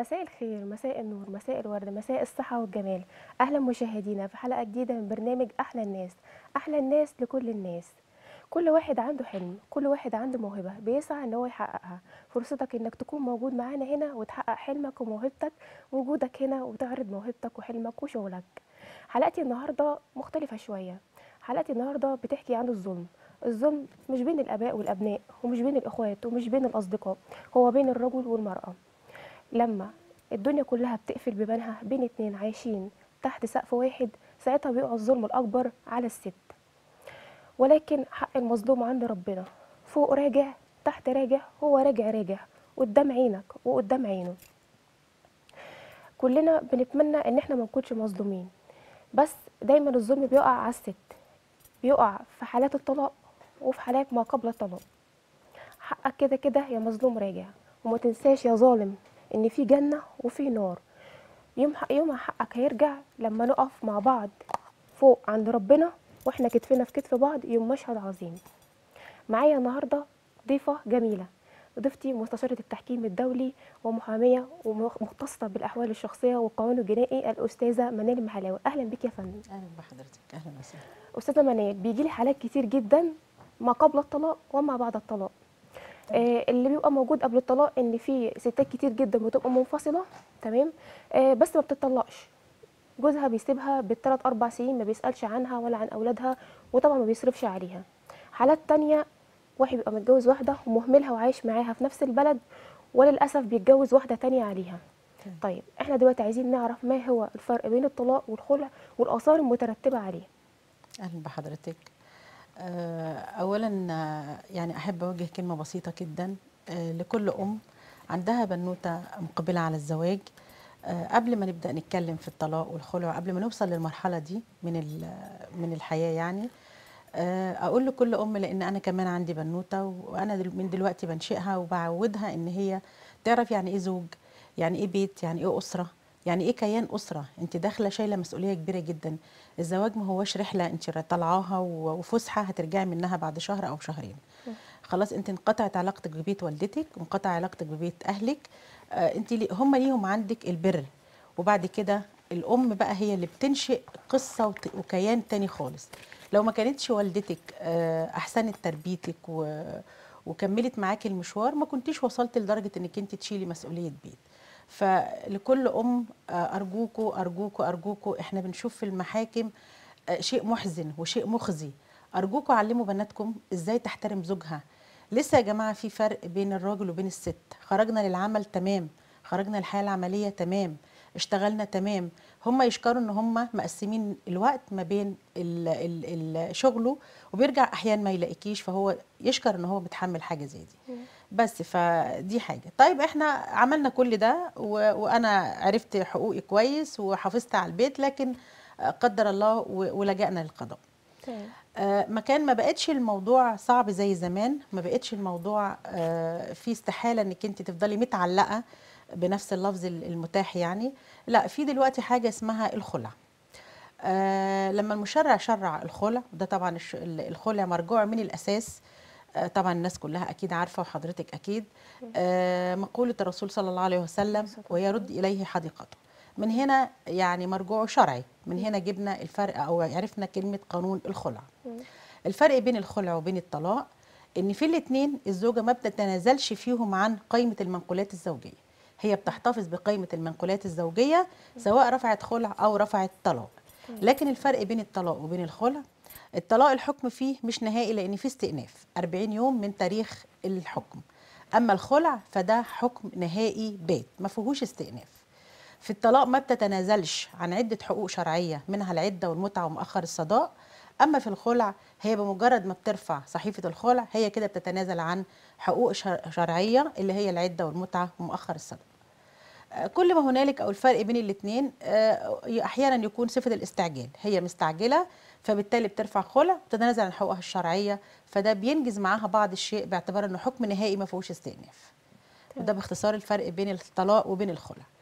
مساء الخير مساء النور مساء الورد مساء الصحة والجمال أهلا مشاهدينا في حلقة جديدة من برنامج أحلى الناس أحلى الناس لكل الناس كل واحد عنده حلم كل واحد عنده موهبة بيسعى ان هو يحققها فرصتك انك تكون موجود معانا هنا وتحقق حلمك وموهبتك وجودك هنا وتعرض موهبتك وحلمك وشغلك حلقتي النهاردة مختلفة شوية حلقتي النهاردة بتحكي عن الظلم الظلم مش بين الآباء والأبناء ومش بين الإخوات ومش بين الأصدقاء هو بين الرجل والمرأة لما الدنيا كلها بتقفل بيبانها بين اتنين عايشين تحت سقف واحد ساعتها بيقع الظلم الأكبر على الست ولكن حق المظلوم عند ربنا فوق راجع تحت راجع هو راجع راجع قدام عينك وقدام عينه كلنا بنتمنى ان احنا ما نكونش مظلومين بس دايما الظلم بيقع على الست بيقع في حالات الطلاق وفي حالات ما قبل الطلاق حقك كده كده يا مظلوم راجع وما تنساش يا ظالم ان في جنة وفي نار يوم يوم حقك هيرجع لما نقف مع بعض فوق عند ربنا واحنا كتفنا في كتف بعض يوم مشهد عظيم معايا النهارده ضيفه جميله ضيفتي مستشارة التحكيم الدولي ومحامية ومختصة بالأحوال الشخصية والقانون الجنائي الأستاذة منال محلاوي أهلا بك يا فندم اهلا بحضرتك اهلا وسهلا أستاذة منال بيجي لي حالات كتير جدا ما قبل الطلاق وما بعد الطلاق آه اللي بيبقى موجود قبل الطلاق ان في ستات كتير جدا بتبقى منفصله تمام آه بس ما بتطلقش جوزها بيسيبها بالثلاث اربع سنين ما بيسالش عنها ولا عن اولادها وطبعا ما بيصرفش عليها حالات تانية واحد بيبقى متجوز واحده ومهملها وعايش معاها في نفس البلد وللاسف بيتجوز واحده تانية عليها طيب احنا دلوقتي عايزين نعرف ما هو الفرق بين الطلاق والخلع والاثار المترتبه عليه اهلا بحضرتك آه، اولا آه، يعني احب اوجه كلمه بسيطه جدا آه، لكل ام عندها بنوته مقبله على الزواج آه، قبل ما نبدا نتكلم في الطلاق والخلع قبل ما نوصل للمرحله دي من ال- من الحياه يعني آه، اقول لكل ام لان انا كمان عندي بنوته وانا دل- من دلوقتي بنشئها وبعودها ان هي تعرف يعني ايه زوج يعني ايه بيت يعني ايه اسره يعني ايه كيان اسره انت داخله شايله مسؤوليه كبيره جدا الزواج ما هوش رحله انت طالعاها و- وفسحه هترجعي منها بعد شهر او شهرين خلاص انت انقطعت علاقتك ببيت والدتك وانقطع علاقتك ببيت اهلك آه انت لي هم ليهم عندك البر وبعد كده الام بقى هي اللي بتنشئ قصه وت- وكيان تاني خالص لو ما كانتش والدتك آه احسنت تربيتك و وكملت معاكي المشوار ما كنتيش وصلت لدرجه انك انت تشيلي مسؤوليه بيت فلكل ام آه، ارجوكوا ارجوكوا ارجوكوا احنا بنشوف في المحاكم آه، شيء محزن وشيء مخزي ارجوكوا علموا بناتكم ازاي تحترم زوجها لسه يا جماعه في فرق بين الراجل وبين الست خرجنا للعمل تمام خرجنا الحياه العمليه تمام اشتغلنا تمام هم يشكروا ان هم مقسمين الوقت ما بين ال ال ال شغله وبيرجع احيانا ما يلاقيكيش فهو يشكر ان هو متحمل حاجه زي دي بس فدي حاجه طيب احنا عملنا كل ده و- وانا عرفت حقوقي كويس وحافظت على البيت لكن قدر الله و- ولجأنا للقضاء تمام آه، مكان ما بقتش الموضوع صعب زي زمان ما بقتش الموضوع آه، فيه استحالة انك انت تفضلي متعلقة بنفس اللفظ ال- المتاح يعني لا في دلوقتي حاجة اسمها الخلع آه، لما المشرع شرع الخلع وده طبعا الش- ال- الخلع مرجوع من الأساس آه، طبعا الناس كلها أكيد عارفة وحضرتك أكيد آه، مقولة الرسول صلى الله عليه وسلم ويرد إليه حديقته من هنا يعني مرجوع شرعي من هنا جبنا الفرق أو عرفنا كلمة قانون الخلع الفرق بين الخلع وبين الطلاق ان في الاثنين الزوجه ما بتتنازلش فيهم عن قائمه المنقولات الزوجيه هي بتحتفظ بقائمه المنقولات الزوجيه سواء رفعت خلع او رفعت طلاق لكن الفرق بين الطلاق وبين الخلع الطلاق الحكم فيه مش نهائي لان فيه استئناف 40 يوم من تاريخ الحكم اما الخلع فده حكم نهائي بات ما فيهوش استئناف في الطلاق ما بتتنازلش عن عدة حقوق شرعية منها العدة والمتعة ومؤخر الصداق أما في الخلع هي بمجرد ما بترفع صحيفة الخلع هي كده بتتنازل عن حقوق شر- شرعية اللي هي العدة والمتعة ومؤخر الصداق آه، كل ما هنالك أو الفرق بين الاثنين أحيانا يكون صفة الاستعجال هي مستعجلة فبالتالي بترفع خلع وتتنازل عن حقوقها الشرعية فده بينجز معاها بعض الشيء باعتبار أنه حكم نهائي ما فيهوش استئناف وده باختصار الفرق بين الطلاق وبين الخلع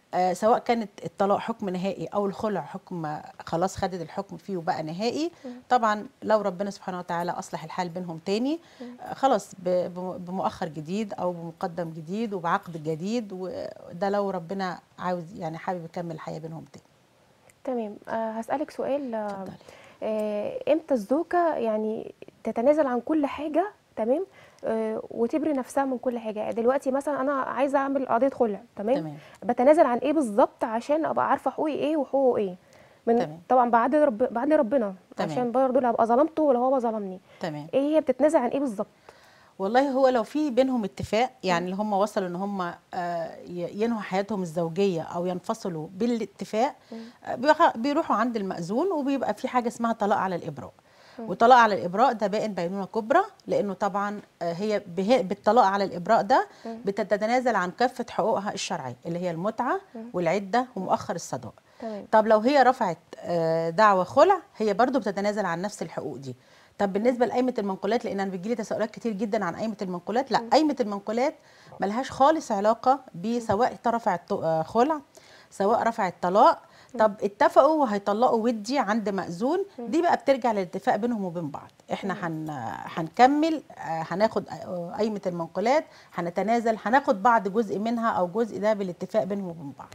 آه، سواء كانت الطلاق حكم نهائي او الخلع حكم آه، خلاص خدت الحكم فيه وبقى نهائي طبعا لو ربنا سبحانه وتعالى اصلح الحال بينهم تاني آه، خلاص ب- بم- بمؤخر جديد او بمقدم جديد وبعقد جديد وده لو ربنا عاوز يعني حابب يكمل الحياه بينهم تاني تمام آه هسألك سؤال آه اتفضلي. آه، امتى الزوجة يعني تتنازل عن كل حاجة تمام آه وتبري نفسها من كل حاجة دلوقتي مثلا انا عايزة اعمل قضية خلع تمام تمام بتنازل عن ايه بالظبط عشان ابقى عارفة حقوقي ايه وحقوقه ايه من تمام. طبعا بعد رب بعد ربنا تمام. عشان برضه لا ابقى ظلمته ولا هو ظلمني تمام ايه هي بتتنازل عن ايه بالظبط والله هو لو في بينهم اتفاق يعني اللي هم وصلوا ان هم آه، ي- ينهوا حياتهم الزوجيه او ينفصلوا بالاتفاق آه، بيخ- بيروحوا عند المأذون وبيبقى في حاجه اسمها طلاق على الابراء وطلاق على الابراء ده بائن بينونه كبرى لانه طبعا آه، هي به- بالطلاق على الابراء ده بتتنازل عن كافه حقوقها الشرعيه اللي هي المتعه والعده ومؤخر الصداق تمام طب لو هي رفعت آه، دعوى خلع هي برضو بتتنازل عن نفس الحقوق دي طب بالنسبه لقائمه المنقولات لان انا بيجي لي تساؤلات كتير جدا عن قائمه المنقولات لا قائمه المنقولات ملهاش خالص علاقه بسواء رفعت آه، خلع سواء رفعت طلاق طب اتفقوا وهيطلقوا ودي عند مأذون دي بقى بترجع للاتفاق بينهم وبين بعض احنا هن هنكمل آه، هناخد آه، قائمه المنقولات هنتنازل هناخد بعض جزء منها او جزء ده بالاتفاق بينهم وبين بعض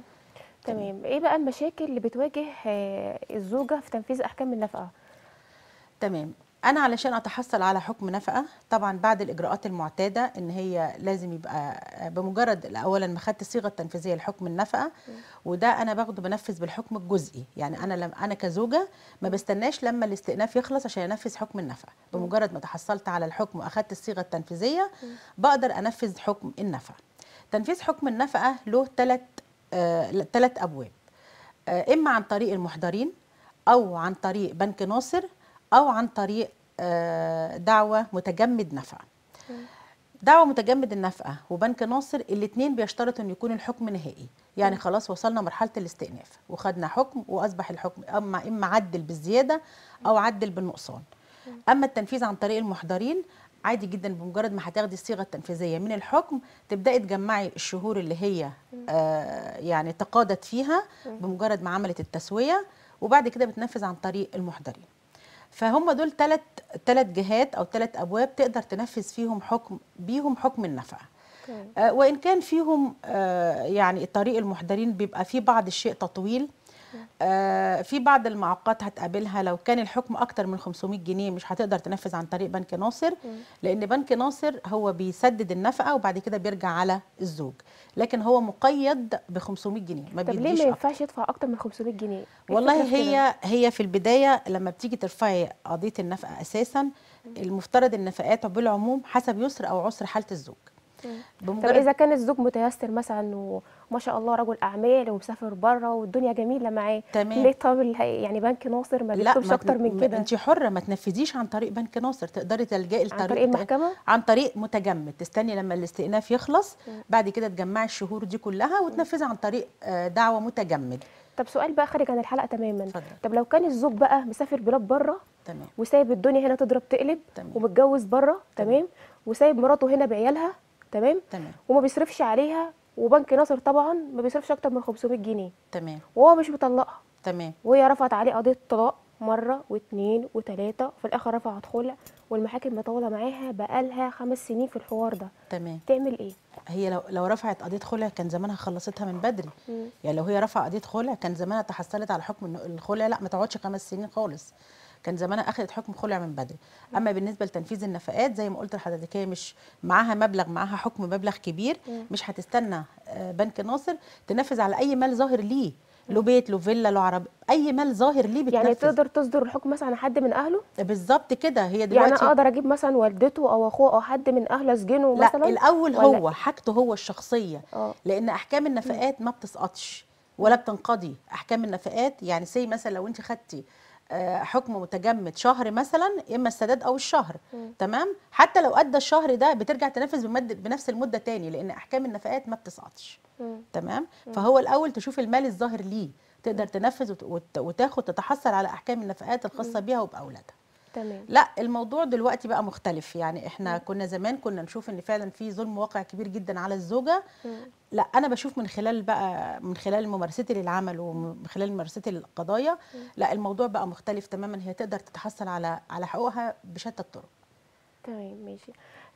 تمام ايه بقى المشاكل اللي بتواجه آه، الزوجة في تنفيذ احكام النفقة تمام انا علشان اتحصل على حكم نفقه طبعا بعد الاجراءات المعتاده ان هي لازم يبقى بمجرد اولا ما خدت الصيغه التنفيذيه لحكم النفقه وده انا باخده بنفذ بالحكم الجزئي يعني انا لم انا كزوجه ما بستناش لما الاستئناف يخلص عشان انفذ حكم النفقه بمجرد ما تحصلت على الحكم واخدت الصيغه التنفيذيه بقدر انفذ حكم النفقه تنفيذ حكم النفقه له ثلاث ثلاث ابواب آه، اما عن طريق المحضرين او عن طريق بنك ناصر او عن طريق آه، دعوه متجمد نفقه دعوه متجمد النفقه وبنك ناصر الاثنين بيشترطوا ان يكون الحكم نهائي يعني خلاص وصلنا مرحله الاستئناف وخدنا حكم واصبح الحكم اما اما عدل بالزياده او عدل بالنقصان اما التنفيذ عن طريق المحضرين عادي جدا بمجرد ما هتاخدي الصيغه التنفيذيه من الحكم تبداي تجمعي الشهور اللي هي آه يعني تقاضت فيها بمجرد ما عملت التسويه وبعد كده بتنفذ عن طريق المحضرين فهم دول ثلاث ثلاث جهات او ثلاث ابواب تقدر تنفذ فيهم حكم بيهم حكم النفقه تمام. آه، وان كان فيهم آه، يعني طريق المحضرين بيبقى فيه بعض الشيء تطويل آه، في بعض المعوقات هتقابلها لو كان الحكم اكتر من 500 جنيه مش هتقدر تنفذ عن طريق بنك ناصر لان بنك ناصر هو بيسدد النفقه وبعد كده بيرجع على الزوج لكن هو مقيد ب 500 جنيه ما طب ليه بيديش ما أكتر. ينفعش يدفع اكتر من 500 جنيه إيه والله الفكرة في كده؟ هي هي في البدايه لما بتيجي ترفعي قضيه النفقه اساسا المفترض النفقات بالعموم حسب يسر او عسر حاله الزوج طب بمجرد اذا كان الزوج متيسر مثلا وما شاء الله رجل اعمال ومسافر بره والدنيا جميله معاه تمام. ليه طب ال- يعني بنك ناصر ما بيطلبش ما اكتر تن- من ما كده انت حره ما تنفذيش عن طريق بنك ناصر تقدري تلجئي عن لطريق طريق المحكمه عن طريق متجمد تستني لما الاستئناف يخلص بعد كده تجمعي الشهور دي كلها وتنفذي عن طريق آه، دعوه متجمد طب سؤال بقى خارج عن الحلقه تماما اتفضل. طب لو كان الزوج بقى مسافر بلاد بره تمام وسايب الدنيا هنا تضرب تقلب تمام. ومتجوز بره تمام وسايب مراته هنا بعيالها تمام تمام وما بيصرفش عليها وبنك ناصر طبعا ما بيصرفش اكتر من 500 جنيه تمام وهو مش مطلقها تمام وهي رفعت عليه قضيه طلاق مره واثنين وثلاثه وفي الاخر رفعت خلع والمحاكم مطوله معاها بقالها خمس سنين في الحوار ده تمام تعمل ايه؟ هي لو لو رفعت قضيه خلع كان زمانها خلصتها من بدري مم. يعني لو هي رفع قضيه خلع كان زمانها تحصلت على حكم إن الخلع لا ما تقعدش خمس سنين خالص كان زمانها اخذت حكم خلع من بدري اما بالنسبه لتنفيذ النفقات زي ما قلت لحضرتك هي مش معاها مبلغ معاها حكم مبلغ كبير مش هتستنى آه، بنك ناصر تنفذ على اي مال ظاهر ليه له بيت له فيلا له عرب اي مال ظاهر ليه بتنفذ يعني تقدر تصدر الحكم مثلا على حد من اهله؟ بالظبط كده هي يعني دلوقتي انا اقدر اجيب مثلا والدته او اخوه او حد من اهله اسجنه لا مثلا الاول ولا هو حاجته هو الشخصيه اه لان احكام النفقات ما بتسقطش ولا بتنقضي احكام النفقات يعني سي مثلا لو انت خدتي آه، حكم متجمد شهر مثلا اما السداد او الشهر تمام حتى لو ادى الشهر ده بترجع تنفذ بمد بنفس المده تاني لان احكام النفقات ما بتسقطش مم. تمام فهو الاول تشوف المال الظاهر ليه تقدر تنفذ وت- وت- وتاخد تتحصل على احكام النفقات الخاصه بيها وباولادها تمام لا الموضوع دلوقتي بقى مختلف يعني احنا كنا زمان كنا نشوف ان فعلا في ظلم واقع كبير جدا على الزوجه مم. لا انا بشوف من خلال بقى من خلال ممارستي للعمل ومن خلال ممارستي للقضايا لا الموضوع بقى مختلف تماما هي تقدر تتحصل على على حقوقها بشتى الطرق تمام ماشي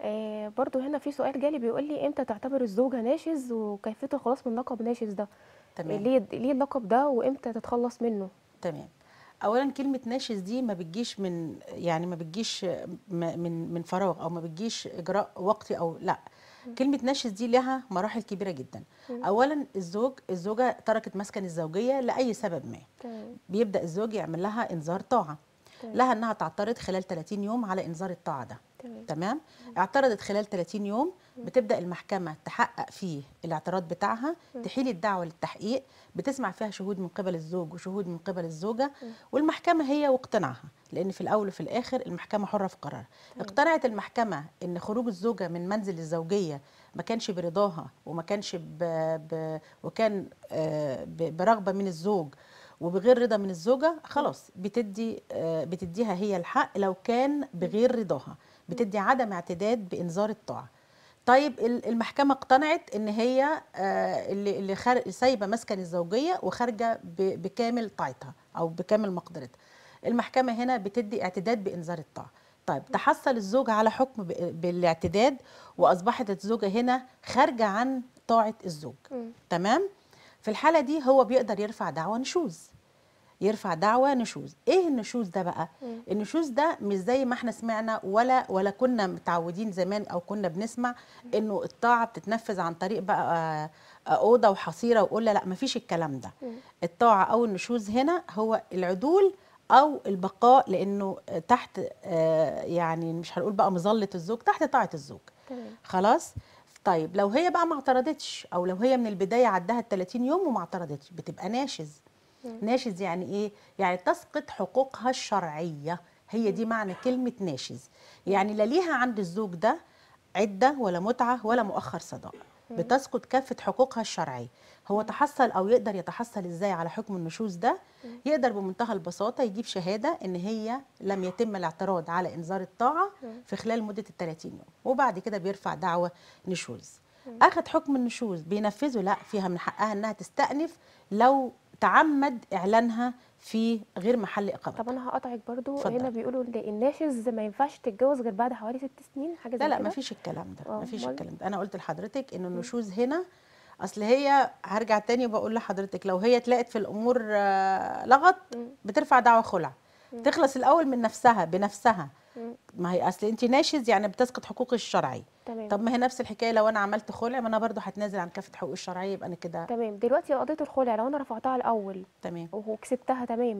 آه برضو هنا في سؤال جالي بيقول لي امتى تعتبر الزوجة ناشز وكيفية الخلاص من لقب ناشز ده تمام ليه ليه اللقب ده وامتى تتخلص منه تمام اولا كلمه ناشز دي ما بتجيش من يعني ما بتجيش م- من من فراغ او ما بتجيش اجراء وقتي او لا كلمه ناشز دي لها مراحل كبيره جدا اولا الزوج الزوجه تركت مسكن الزوجيه لاي سبب ما تمام بيبدا الزوج يعمل لها انذار طاعه تمام. لها انها تعترض خلال 30 يوم على انذار الطاعه ده تمام تمام اعترضت خلال 30 يوم بتبدا المحكمه تحقق فيه الاعتراض بتاعها تحيل الدعوه للتحقيق بتسمع فيها شهود من قبل الزوج وشهود من قبل الزوجه والمحكمه هي واقتناعها لان في الاول وفي الاخر المحكمه حره في قرارها اقتنعت المحكمه ان خروج الزوجه من منزل الزوجيه ما كانش برضاها وما كانش ب... ب... وكان آه، ب... برغبه من الزوج وبغير رضا من الزوجه خلاص بتدي آه، بتديها هي الحق لو كان بغير رضاها بتدي عدم اعتداد بانذار الطاعه طيب ال- المحكمه اقتنعت ان هي آه، اللي اللي خار- سايبه مسكن الزوجيه وخارجه ب- بكامل طاعتها او بكامل مقدرتها المحكمه هنا بتدي اعتداد بانذار الطاعه طيب تحصل الزوج على حكم ب- بالاعتداد واصبحت الزوجه هنا خارجه عن طاعه الزوج مم. تمام في الحاله دي هو بيقدر يرفع دعوى نشوز يرفع دعوى نشوز ايه النشوز ده بقى مم. النشوز ده مش زي ما احنا سمعنا ولا ولا كنا متعودين زمان او كنا بنسمع انه الطاعه بتتنفذ عن طريق بقى آه، آه، اوضه وحصيره وقله لا مفيش الكلام ده مم. الطاعه او النشوز هنا هو العدول او البقاء لانه آه، تحت آه، يعني مش هنقول بقى مظله الزوج تحت طاعه الزوج تمام خلاص طيب لو هي بقى ما اعترضتش او لو هي من البدايه عدها ال 30 يوم وما اعترضتش بتبقى ناشز مم. ناشز يعني ايه يعني تسقط حقوقها الشرعيه هي دي معنى كلمه ناشز يعني لا ليها عند الزوج ده عده ولا متعه ولا مؤخر صداق بتسقط كافه حقوقها الشرعيه هو تحصل او يقدر يتحصل ازاي على حكم النشوز ده يقدر بمنتهى البساطه يجيب شهاده ان هي لم يتم الاعتراض على انذار الطاعه في خلال مده ال 30 يوم وبعد كده بيرفع دعوى نشوز اخذ حكم النشوز بينفذه لا فيها من حقها انها تستأنف لو تعمد اعلانها في غير محل اقامتها طب انا هقطعك برضو اتفضل. هنا بيقولوا ان الناشز ما ينفعش تتجوز غير بعد حوالي ست سنين حاجه زي لا لا كده ما فيش الكلام ده آه، ما فيش أمال؟ الكلام ده انا قلت لحضرتك ان النشوز هنا اصل هي هرجع تاني وبقول لحضرتك لو هي تلاقت في الامور آه، لغط مم. بترفع دعوى خلع تخلص الاول من نفسها بنفسها مم. ما هي اصل انت ناشز يعني بتسقط حقوقي الشرعيه تمام طب ما هي نفس الحكايه لو انا عملت خلع ما انا برضو هتنازل عن كافه حقوقي الشرعيه يبقى انا كده تمام دلوقتي قضيه الخلع لو انا رفعتها الاول تمام وكسبتها تمام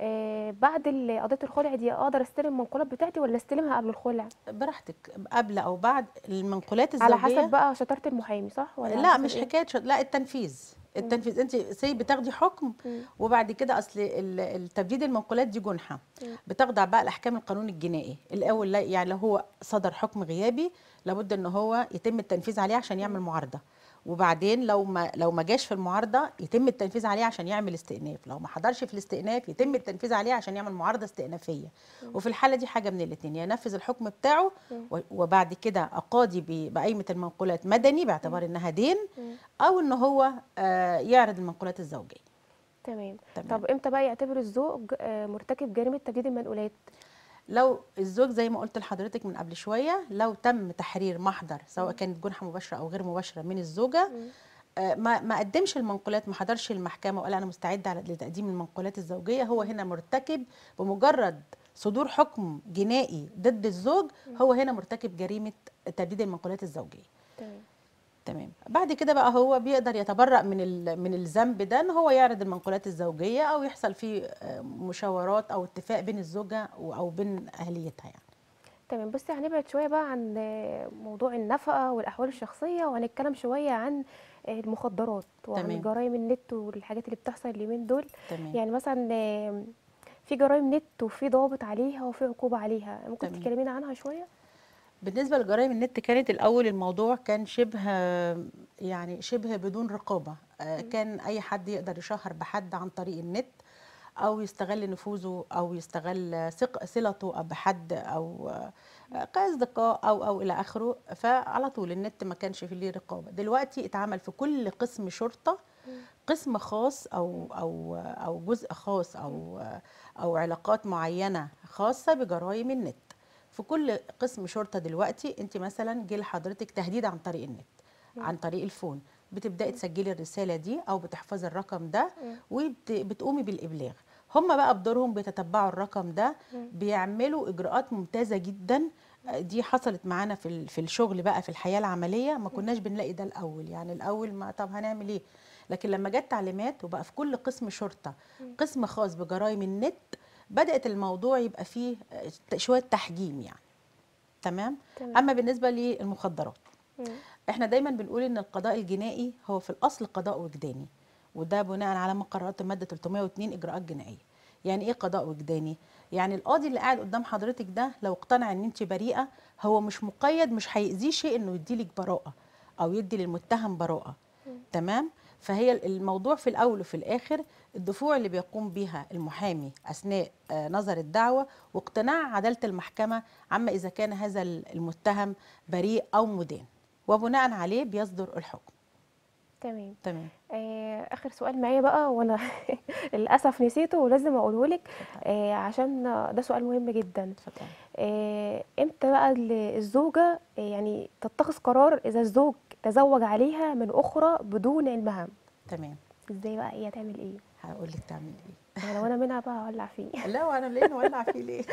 آه بعد ال- قضيه الخلع دي اقدر استلم المنقولات بتاعتي ولا استلمها قبل الخلع براحتك قبل او بعد المنقولات الزوجيه على حسب بقى شطاره المحامي صح ولا على لا حسب مش إيه؟ حكايه شط... لا التنفيذ التنفيذ انت سي بتاخدي حكم مم. وبعد كده اصل ال- التبديد المنقولات دي جنحه مم. بتخضع بقى لاحكام القانون الجنائي الاول لا يعني لو هو صدر حكم غيابي لابد ان هو يتم التنفيذ عليه عشان يعمل معارضه وبعدين لو ما لو ما جاش في المعارضه يتم التنفيذ عليه عشان يعمل استئناف لو ما حضرش في الاستئناف يتم التنفيذ عليه عشان يعمل معارضه استئنافيه وفي الحاله دي حاجه من الاثنين يا ينفذ الحكم بتاعه و- وبعد كده اقاضي ب- بقيمه المنقولات مدني باعتبار انها دين مم. او ان هو آه، يعرض المنقولات الزوجيه تمام تمام. طب امتى بقى يعتبر الزوج آه مرتكب جريمه تبديد المنقولات لو الزوج زي ما قلت لحضرتك من قبل شويه لو تم تحرير محضر سواء كانت جنحه مباشره او غير مباشره من الزوجه مم. آه، ما ما قدمش المنقولات ما حضرش المحكمه وقال انا مستعد على- لتقديم المنقولات الزوجيه هو هنا مرتكب بمجرد صدور حكم جنائي ضد الزوج هو هنا مرتكب جريمه تبديد المنقولات الزوجيه تمام تمام بعد كده بقى هو بيقدر يتبرأ من ال- من الذنب ده ان هو يعرض المنقولات الزوجيه او يحصل فيه آه، مشاورات او اتفاق بين الزوجه و- او بين اهليتها يعني تمام بصي هنبعد شويه بقى عن آه، موضوع النفقه والاحوال الشخصيه وهنتكلم شويه عن آه، المخدرات وعن تمام. جرائم النت والحاجات اللي بتحصل اليومين دول تمام يعني مثلا آه، في جرائم نت وفي ضوابط عليها وفي عقوبه عليها ممكن تمام. تكلمينا عنها شويه بالنسبه لجرائم النت كانت الاول الموضوع كان شبه يعني شبه بدون رقابه آه، كان اي حد يقدر يشهر بحد عن طريق النت او يستغل نفوذه او يستغل ثق- صلته بحد او آه، كاصدقاء او او الى اخره فعلى طول النت ما كانش فيه ليه رقابه دلوقتي اتعمل في كل قسم شرطه قسم خاص او او او جزء خاص او او علاقات معينه خاصه بجرائم النت في كل قسم شرطه دلوقتي انت مثلا جه لحضرتك تهديد عن طريق النت عن طريق الفون بتبداي تسجلي الرساله دي او بتحفظي الرقم ده وبتقومي بالابلاغ هم بقى بدورهم بيتتبعوا الرقم ده بيعملوا اجراءات ممتازه جدا دي حصلت معانا في ال- في الشغل بقى في الحياه العمليه ما كناش بنلاقي ده الاول يعني الاول ما طب هنعمل ايه لكن لما جت تعليمات وبقى في كل قسم شرطه قسم خاص بجرائم النت بدات الموضوع يبقى فيه آه، شويه تحجيم يعني تمام تمام. اما بالنسبه للمخدرات مم. احنا دايما بنقول ان القضاء الجنائي هو في الاصل قضاء وجداني وده بناء على ما قررت الماده 302 اجراءات جنائيه يعني ايه قضاء وجداني يعني القاضي اللي قاعد قدام حضرتك ده لو اقتنع ان انت بريئه هو مش مقيد مش هيأذيه شيء انه يديلك براءه او يدي للمتهم براءه تمام فهي الموضوع في الاول وفي الاخر الدفوع اللي بيقوم بها المحامي اثناء آه، نظر الدعوه واقتناع عداله المحكمه عما اذا كان هذا المتهم بريء او مدان وبناء عليه بيصدر الحكم تمام تمام آه اخر سؤال معايا بقى وانا للاسف نسيته ولازم اقوله لك آه عشان ده سؤال مهم جدا اتفضل آه امتى بقى ال- الزوجه آه يعني تتخذ قرار اذا الزوج تزوج عليها من اخرى بدون علمها تمام ازاي بقى هي تعمل ايه هقول لك تعمل ايه يعني لو انا منها بقى هولع فيه لا وانا ليه نولع فيه ليه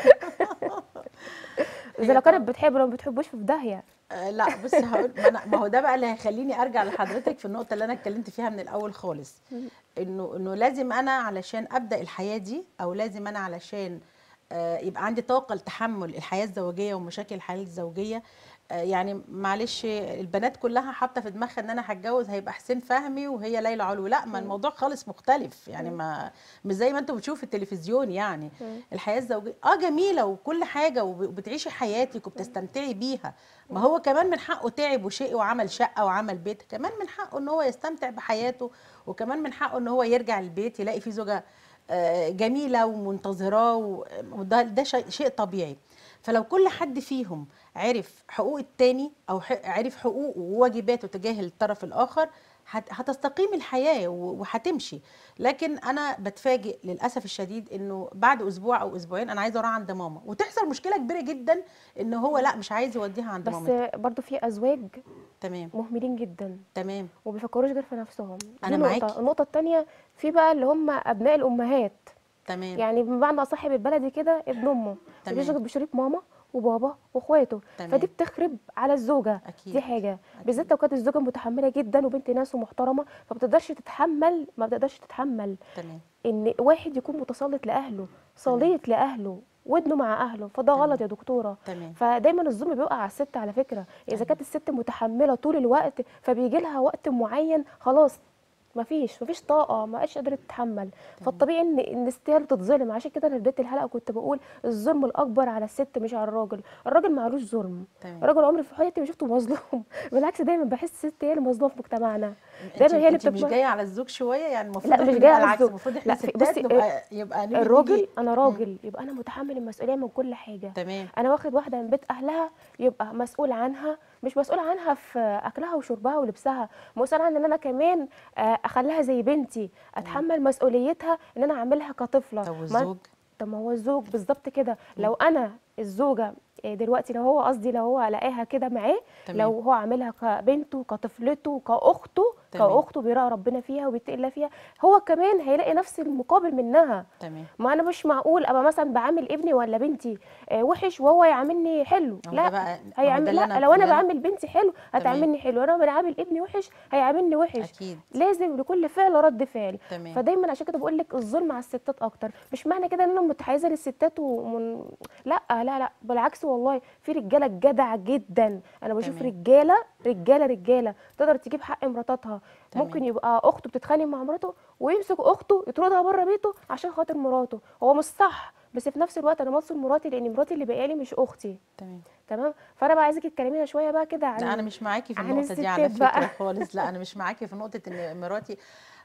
اذا لو كانت بتحب لو ما بتحبوش في داهيه آه، لا بص هقول ما, أنا- ما هو ده بقى اللي هيخليني ارجع لحضرتك في النقطه اللي انا اتكلمت فيها من الاول خالص انه انه لازم انا علشان ابدا الحياه دي او لازم انا علشان آه، يبقى عندي طاقه لتحمل الحياه الزوجيه ومشاكل الحياه الزوجيه آه، يعني معلش البنات كلها حاطه في دماغها ان انا هتجوز هيبقى حسين فهمي وهي ليلى علو لا ما الموضوع خالص مختلف يعني ما مش زي ما انتم بتشوفوا في التلفزيون يعني الحياه الزوجيه اه جميله وكل حاجه وب- وبتعيشي حياتك وبتستمتعي بيها ما هو كمان من حقه تعب وشقي وعمل شقه وعمل بيت كمان من حقه ان هو يستمتع بحياته وكمان من حقه ان هو يرجع البيت يلاقي فيه زوجه آه، جميله ومنتظراه و- وده ده شيء شيء طبيعي فلو كل حد فيهم عرف حقوق التاني او ح- عرف حقوقه وواجباته تجاه الطرف الاخر هت- هتستقيم الحياه و- وهتمشي لكن انا بتفاجئ للاسف الشديد انه بعد اسبوع او اسبوعين انا عايزه اروح عند ماما وتحصل مشكله كبيره جدا ان هو لا مش عايز يوديها عند مامتها بس برضو في ازواج تمام مهملين جدا تمام وما بيفكروش غير في نفسهم دي أنا نقطة. معاكي. النقطة التانية في بقى اللي هم أبناء الأمهات تمام يعني بمعنى أصح بالبلدي كده ابن أمه تمام. بيشغل بشريط ماما وبابا واخواته تمام. فدي بتخرب على الزوجة أكيد. دي حاجة أكيد. بالذات لو كانت الزوجة متحملة جدا وبنت ناس ومحترمة فما بتقدرش تتحمل ما بتقدرش تتحمل تمام ان واحد يكون متسلط لاهله صليت لاهله ودنه مع اهله فده تمام. غلط يا دكتوره تمام فدايما الظلم بيقع على الست على فكره اذا تمام. كانت الست متحمله طول الوقت فبيجي لها وقت معين خلاص مفيش مفيش طاقه ما بقاش قادره تتحمل فالطبيعي ان ان الست هي اللي تتظلم عشان كده انا في بدايه الحلقه كنت بقول الظلم الاكبر على الست مش على الراجل الراجل معلوش ظلم تمام الراجل عمري في حياتي ما شفته مظلوم بالعكس دايما بحس الست هي اللي مظلومه في مجتمعنا انت, دايما هي اللي انت مش بتبقى- جايه على الزوج شويه يعني المفروض لا، مش احنا جاية نبقى على العكس الزوج. المفروض احنا لا، في- ستات بصي، نبقى يبقى نيجي الراجل نيجي- انا راجل يبقى انا متحمل المسؤوليه من كل حاجه تمام انا واخد واحده من بيت اهلها يبقى مسؤول عنها مش مسؤول عنها في اكلها وشربها ولبسها مسؤول عن ان انا كمان آه، اخليها زي بنتي اتحمل مسؤوليتها ان انا اعملها كطفله طب ما- والزوج طب ما هو الزوج بالظبط كده لو انا الزوجه آه، دلوقتي لو هو قصدي لو هو لاقاها كده معاه تمام. لو هو عاملها كبنته كطفلته كاخته تمام. كاخته بيراعي ربنا فيها وبيتقي الله فيها هو كمان هيلاقي نفس المقابل منها تمام ما انا مش معقول ابقى مثلا بعامل ابني ولا بنتي آه، وحش وهو يعاملني حلو هو ده لا بقى- ما هو هيعامل ده اللي لا أنا- لو انا اللي أنا- بعامل بنتي حلو هتعاملني حلو انا بعامل ابني وحش هيعاملني وحش اكيد لازم لكل فعل رد فعل تمام فدايما عشان كده بقول لك الظلم على الستات اكتر مش معنى كده ان انا متحيزه للستات ومن... لا لا لا بالعكس والله في رجاله جدع جدا انا بشوف تمام. رجاله رجاله رجاله تقدر تجيب حق مراتاتها تمام. ممكن يبقى اخته بتتخانق مع مراته ويمسك اخته يطردها بره بيته عشان خاطر مراته هو مش صح بس في نفس الوقت انا بنصر مراتي لان مراتي اللي باقيه لي مش اختي تمام تمام فانا بقى عايزاكي تكلمينا شويه بقى كده عن لا انا مش معاكي في عن النقطه دي على الستات فكره بقى. خالص لا انا مش معاكي في نقطه ان مراتي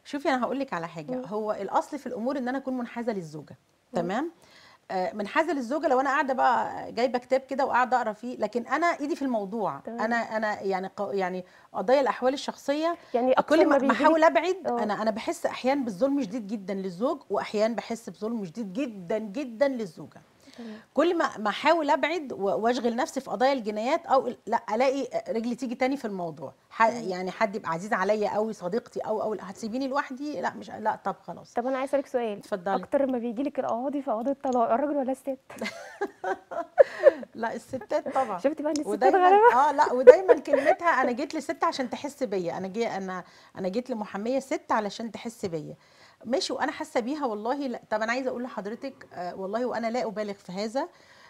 شوفي انا هقول لك على حاجه مم. هو الاصل في الامور ان انا اكون منحازه للزوجه تمام آه، منحازه للزوجه لو انا قاعده بقى جايبه كتاب كده وقاعده اقرا فيه لكن انا ايدي في الموضوع تمام. انا انا يعني ق- يعني قضايا الاحوال الشخصيه يعني اكتر كل ما بيجيلك- بحاول ابعد اه. انا انا بحس احيانا بالظلم شديد جدا للزوج واحيانا بحس بظلم شديد جدا جدا للزوجه تمام. كل ما ما احاول ابعد و- واشغل نفسي في قضايا الجنايات او لا الاقي رجلي تيجي تاني في الموضوع ح- يعني حد يبقى عزيز عليا قوي صديقتي او او هتسيبيني لوحدي لا مش لا طب خلاص طب انا عايز اسالك سؤال اتفضلي اكتر ما بيجي لك القواضي في قضيه الطلاق الراجل ولا الست لا الستات طبعا شفتي بقى ان الستات ودايما غلابه اه لا ودايما كلمتها انا جيت لست عشان تحس بيا انا جي انا انا جيت لمحاميه ست علشان تحس بيا ماشي وانا حاسه بيها والله لا طب انا عايزه اقول لحضرتك آه والله وانا لا ابالغ في هذا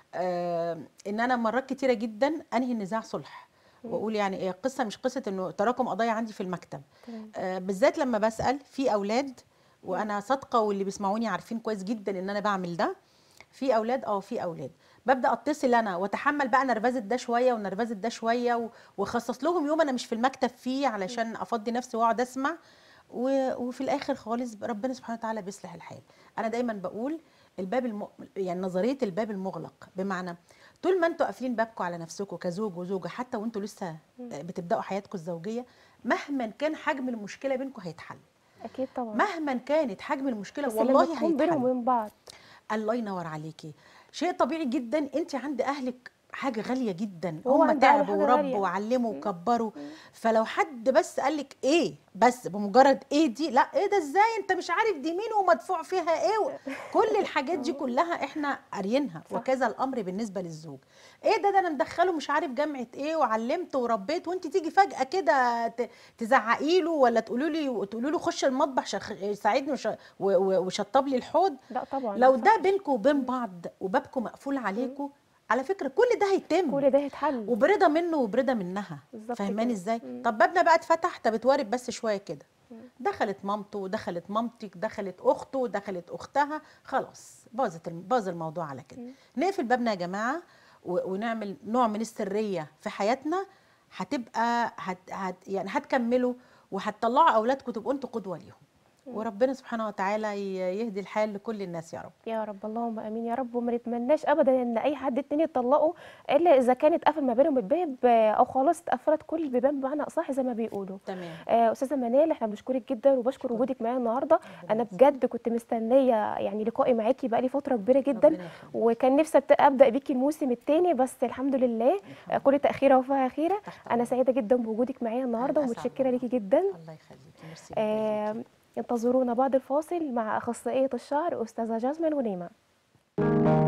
آه ان انا مرات كتيره جدا انهي النزاع صلح واقول يعني ايه القصه مش قصه انه تراكم قضايا عندي في المكتب تمام. آه بالذات لما بسال في اولاد وانا صادقه واللي بيسمعوني عارفين كويس جدا ان انا بعمل ده في اولاد اه في اولاد ببدا اتصل انا واتحمل بقى نرفزه ده شويه ونرفزه ده شويه و- واخصص لهم يوم انا مش في المكتب فيه علشان افضي نفسي واقعد اسمع و... وفي الاخر خالص ربنا سبحانه وتعالى بيصلح الحال انا دايما بقول الباب الم... يعني نظريه الباب المغلق بمعنى طول ما انتوا قافلين بابكم على نفسكم كزوج وزوجه حتى وانتوا لسه بتبداوا حياتكم الزوجيه مهما كان حجم المشكله بينكم هيتحل اكيد طبعا مهما كانت حجم المشكله بس لما والله تكون بينهم هيتحل وبين بعض الله ينور عليكي شيء طبيعي جدا انت عند اهلك حاجه غاليه جدا وهو هم عند أهله تعبوا حاجة وربوا غالية. وعلموا وكبروا فلو حد بس قال لك ايه بس بمجرد ايه دي لا ايه ده ازاي انت مش عارف دي مين ومدفوع فيها ايه و... كل الحاجات دي كلها احنا قاريينها صح. وكذا الامر بالنسبه للزوج ايه ده ده انا مدخله مش عارف جامعه ايه وعلمت وربيت وانت تيجي فجاه كده ت- تزعقي له ولا تقولوا لي تقولوا له خش المطبخ شخ... ساعدني وش... و... و... وشطب لي الحوض لا طبعا لو صح. ده بينكم وبين بعض وبابكم مقفول عليكم على فكره كل ده هيتم كل ده هيتحل وبرضا منه وبرضا منها بالظبط فاهماني كده. ازاي مم. طب بابنا بقى اتفتح طب اتوارب بس شويه كده دخلت مامته دخلت مامتك دخلت اخته دخلت اختها خلاص باظت الم- باظ الموضوع على كده نقفل بابنا يا جماعه و- ونعمل نوع من السريه في حياتنا هتبقى هت هت يعني هتكملوا وهتطلعوا اولادكم تبقوا انتوا قدوه ليهم وربنا سبحانه وتعالى ي- يهدي الحال لكل الناس يا رب يا رب اللهم امين يا رب وما نتمناش ابدا ان اي حد اتنين يتطلقوا الا اذا كان اتقفل ما بينهم الباب آه، او خلاص اتقفلت كل البيبان بمعنى اصح زي ما بيقولوا تمام آه، استاذه منال احنا بنشكرك جدا وبشكر وجودك معايا النهارده انا بجد كنت مستنيه يعني لقائي معاكي بقالي فتره كبيره جدا ربنا يخليك. وكان نفسي أبت- ابدا بيكي الموسم الثاني بس الحمد لله آه، كل تاخيره وفيها خيره تحت انا أمرك. سعيده جدا بوجودك معايا النهارده أنا أسعد ومتشكره والله. ليكي جدا الله يخليكي ميرسي ربنا آه، يخليكي. انتظرونا بعد الفاصل مع اخصائيه الشعر استاذه جاسمين ونيمه